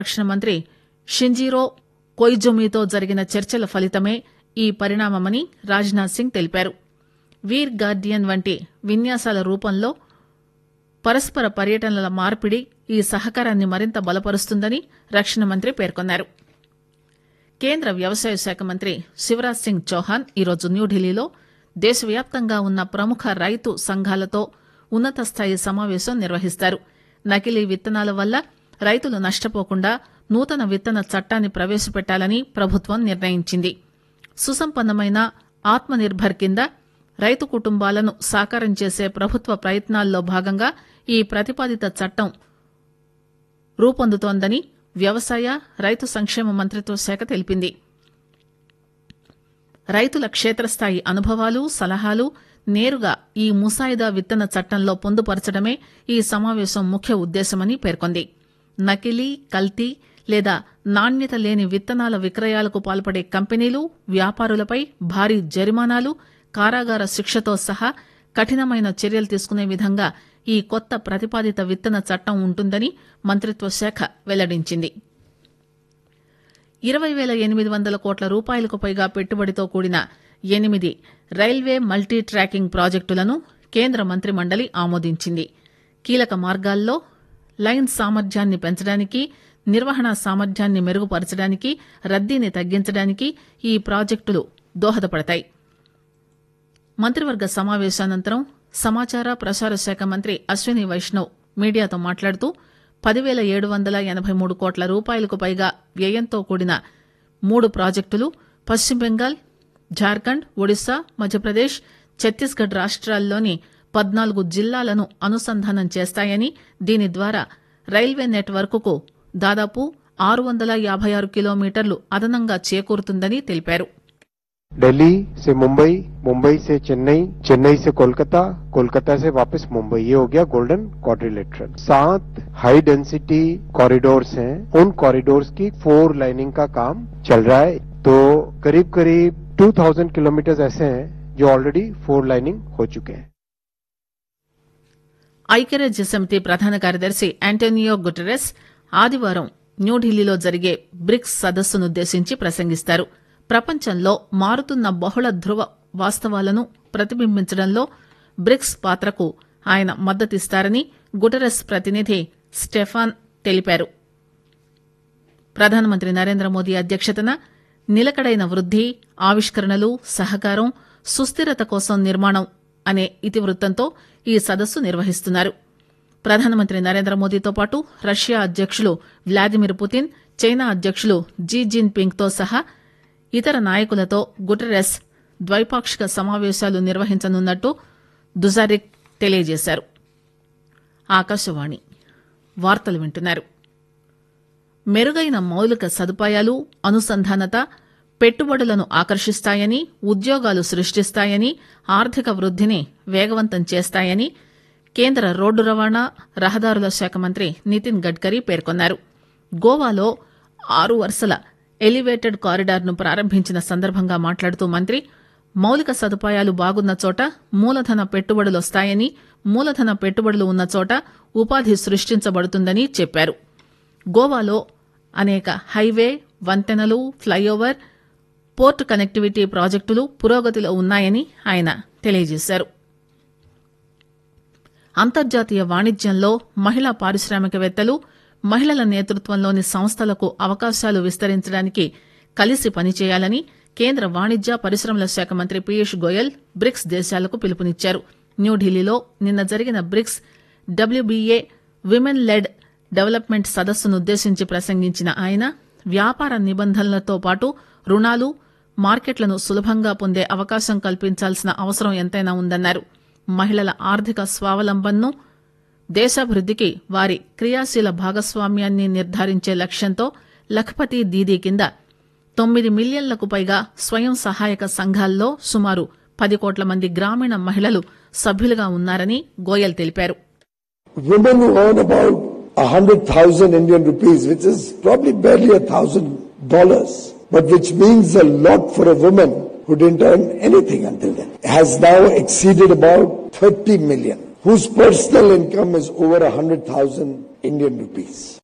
రక్షణ మంత్రి షింజీరో కొయిజుమితో జరిగిన చర్చల ఫలితమే ఈ పరిణామమని రాజ్నాథ్ సింగ్ తెలిపారు వీర్ గార్డియన్ వంటి విన్యాసాల రూపంలో పరస్పర పర్యటనల మార్పిడి ఈ సహకారాన్ని మరింత బలపరుస్తుందని రక్షణ మంత్రి పేర్కొన్నారు కేంద్ర వ్యవసాయ శాఖ మంత్రి శివరాజ్ సింగ్ చౌహాన్ ఈరోజు న్యూఢిల్లీలో దేశవ్యాప్తంగా ఉన్న ప్రముఖ రైతు సంఘాలతో ఉన్నత స్థాయి సమావేశం నిర్వహిస్తారు నకిలీ విత్తనాల వల్ల రైతులు నష్టపోకుండా నూతన విత్తన చట్టాన్ని ప్రవేశపెట్టాలని ప్రభుత్వం నిర్ణయించింది సుసంపన్నమైన ఆత్మ నిర్భర్ కింద రైతు కుటుంబాలను సాకారం చేసే ప్రభుత్వ ప్రయత్నాల్లో భాగంగా ఈ ప్రతిపాదిత చట్టం రూపొందుతోందని వ్యవసాయ రైతు సంక్షేమ మంత్రిత్వ శాఖ తెలిపింది రైతుల క్షేత్రస్థాయి అనుభవాలు సలహాలు నేరుగా ఈ ముసాయిదా విత్తన చట్టంలో పొందుపరచడమే ఈ సమావేశం ముఖ్య ఉద్దేశమని పేర్కొంది నకిలీ కల్తీ లేదా నాణ్యత లేని విత్తనాల విక్రయాలకు పాల్పడే కంపెనీలు వ్యాపారులపై భారీ జరిమానాలు కారాగార శిక్షతో సహా కఠినమైన చర్యలు తీసుకునే విధంగా ఈ కొత్త ప్రతిపాదిత విత్తన చట్టం ఉంటుందని మంత్రిత్వ శాఖ వెల్లడించింది ఇరవై పేల ఎనిమిది వందల కోట్ల రూపాయలకు పైగా పెట్టుబడితో కూడిన ఎనిమిది రైల్వే మల్టీ ట్రాకింగ్ ప్రాజెక్టులను కేంద్ర మంత్రి మండలి ఆమోదించింది కీలక మార్గాల్లో లైన్ సామర్థ్యాన్ని పెంచడానికి నిర్వహణ సామర్థ్యాన్ని మెరుగుపరచడానికి రద్దీని తగ్గించడానికి ఈ ప్రాజెక్టులు దోహదపడతాయి మంత్రివర్గ సమావేశానంతరం సమాచార ప్రసార శాఖ మంత్రి అశ్విని వైష్ణవ్ మీడియాతో మాట్లాడుతూ పదివేల ఏడు వందల ఎనబై మూడు కోట్ల రూపాయలకు పైగా వ్యయంతో కూడిన మూడు ప్రాజెక్టులు పశ్చిమ బెంగాల్ జార్ఖండ్ ఒడిశా మధ్యప్రదేశ్ ఛత్తీస్గఢ్ రాష్ట్రాల్లోని పద్నాలుగు జిల్లాలను అనుసంధానం చేస్తాయని దీని ద్వారా రైల్వే నెట్వర్క్కు దాదాపు ఆరు వందల యాభై ఆరు కిలోమీటర్లు అదనంగా చేకూరుతుందని తెలిపారు दिल्ली से मुंबई मुंबई से चेन्नई चेन्नई से कोलकाता कोलकाता से वापस मुंबई ये हो गया गोल्डन क्वाड्रिलेटरल सात हाई डेंसिटी कॉरिडोर्स हैं उन कॉरिडोर्स की फोर लाइनिंग का काम चल रहा है तो करीब करीब 2000 किलोमीटर ऐसे हैं जो ऑलरेडी फोर लाइनिंग हो चुके हैं ఐక్యరాజ్య సమితి ప్రధాన కార్యదర్శి ఆంటోనియో గుటెరెస్ ఆదివారం న్యూఢిల్లీలో జరిగే బ్రిక్స్ సదస్సునుద్దేశించి ప్రసంగిస్తారు ప్రపంచంలో మారుతున్న బహుళ ధృవ వాస్తవాలను ప్రతిబింబించడంలో బ్రిక్స్ పాత్రకు ఆయన మద్దతిస్తారని గుటెరెస్ ప్రతినిధి స్టెఫాన్ తెలిపారు ప్రధానమంత్రి నరేంద్ర మోదీ అధ్యక్షతన నిలకడైన వృద్ది ఆవిష్కరణలు సహకారం సుస్థిరత కోసం నిర్మాణం అనే ఇతివృత్తంతో ఈ సదస్సు నిర్వహిస్తున్నారు ప్రధానమంత్రి నరేంద్ర మోదీతో పాటు రష్యా అధ్యక్షులు వ్లాదిమిర్ పుతిన్ చైనా అధ్యక్షులు జీ జిన్ పింగ్ తో సహా ఇతర నాయకులతో గుటెరెస్ ద్వైపాక్షిక సమావేశాలు నిర్వహించనున్నట్టు దుజారిక్ తెలియజేశారు ఆకాశవాణి వార్తలు వింటున్నారు మెరుగైన మౌలిక సదుపాయాలు అనుసంధానత పెట్టుబడులను ఆకర్షిస్తాయని ఉద్యోగాలు సృష్టిస్తాయని ఆర్థిక వృద్దిని వేగవంతం చేస్తాయని కేంద్ర రోడ్డు రవాణా రహదారుల శాఖ మంత్రి నితిన్ గడ్కరీ పేర్కొన్నారు గోవాలో ఆరు వరుసల ఎలివేటెడ్ కారిడార్ను ప్రారంభించిన సందర్భంగా మాట్లాడుతూ మంత్రి మౌలిక సదుపాయాలు బాగున్న చోట మూలధన పెట్టుబడులొస్తాయని మూలధన పెట్టుబడులు ఉన్న చోట ఉపాధి సృష్టించబడుతుందని చెప్పారు గోవాలో అనేక హైవే వంతెనలు ఫ్లైఓవర్ పోర్ట్ కనెక్టివిటీ ప్రాజెక్టులు పురోగతిలో ఉన్నాయని ఆయన తెలియజేశారు అంతర్జాతీయ వాణిజ్యంలో మహిళా పారిశ్రామికవేత్తలు మహిళల నేతృత్వంలోని సంస్థలకు అవకాశాలు విస్తరించడానికి కలిసి పనిచేయాలని కేంద్ర వాణిజ్య పరిశ్రమల శాఖ మంత్రి పీయూష్ గోయల్ బ్రిక్స్ దేశాలకు పిలుపునిచ్చారు న్యూఢిల్లీలో నిన్న జరిగిన BRICS WBA women led development సదస్సునుద్దేశించి ప్రసంగించిన ఆయన వ్యాపార నిబంధనలతో పాటు రుణాలు మార్కెట్లను సులభంగా పొందే అవకాశం కల్పించాల్సిన అవసరం ఎంతైనా ఉందన్నారు మహిళల ఆర్థిక స్వావలంబనను దేశాభివృద్దికి వారి క్రియాశీల భాగస్వామ్యాన్ని నిర్ధారించే లక్ష్యంతో లఖపతి దీదీ కింద తొమ్మిది మిలియన్లకు పైగా స్వయం సహాయక సంఘాల్లో సుమారు పది కోట్ల మంది గ్రామీణ మహిళలు సభ్యులుగా ఉన్నారని గోయల్ తెలిపారు women who earn about a hundred thousand Indian rupees, which is probably barely a thousand dollars, but which means a lot for a woman who didn't earn anything until then, has now exceeded about 30 million, whose personal income is over a hundred thousand Indian rupees.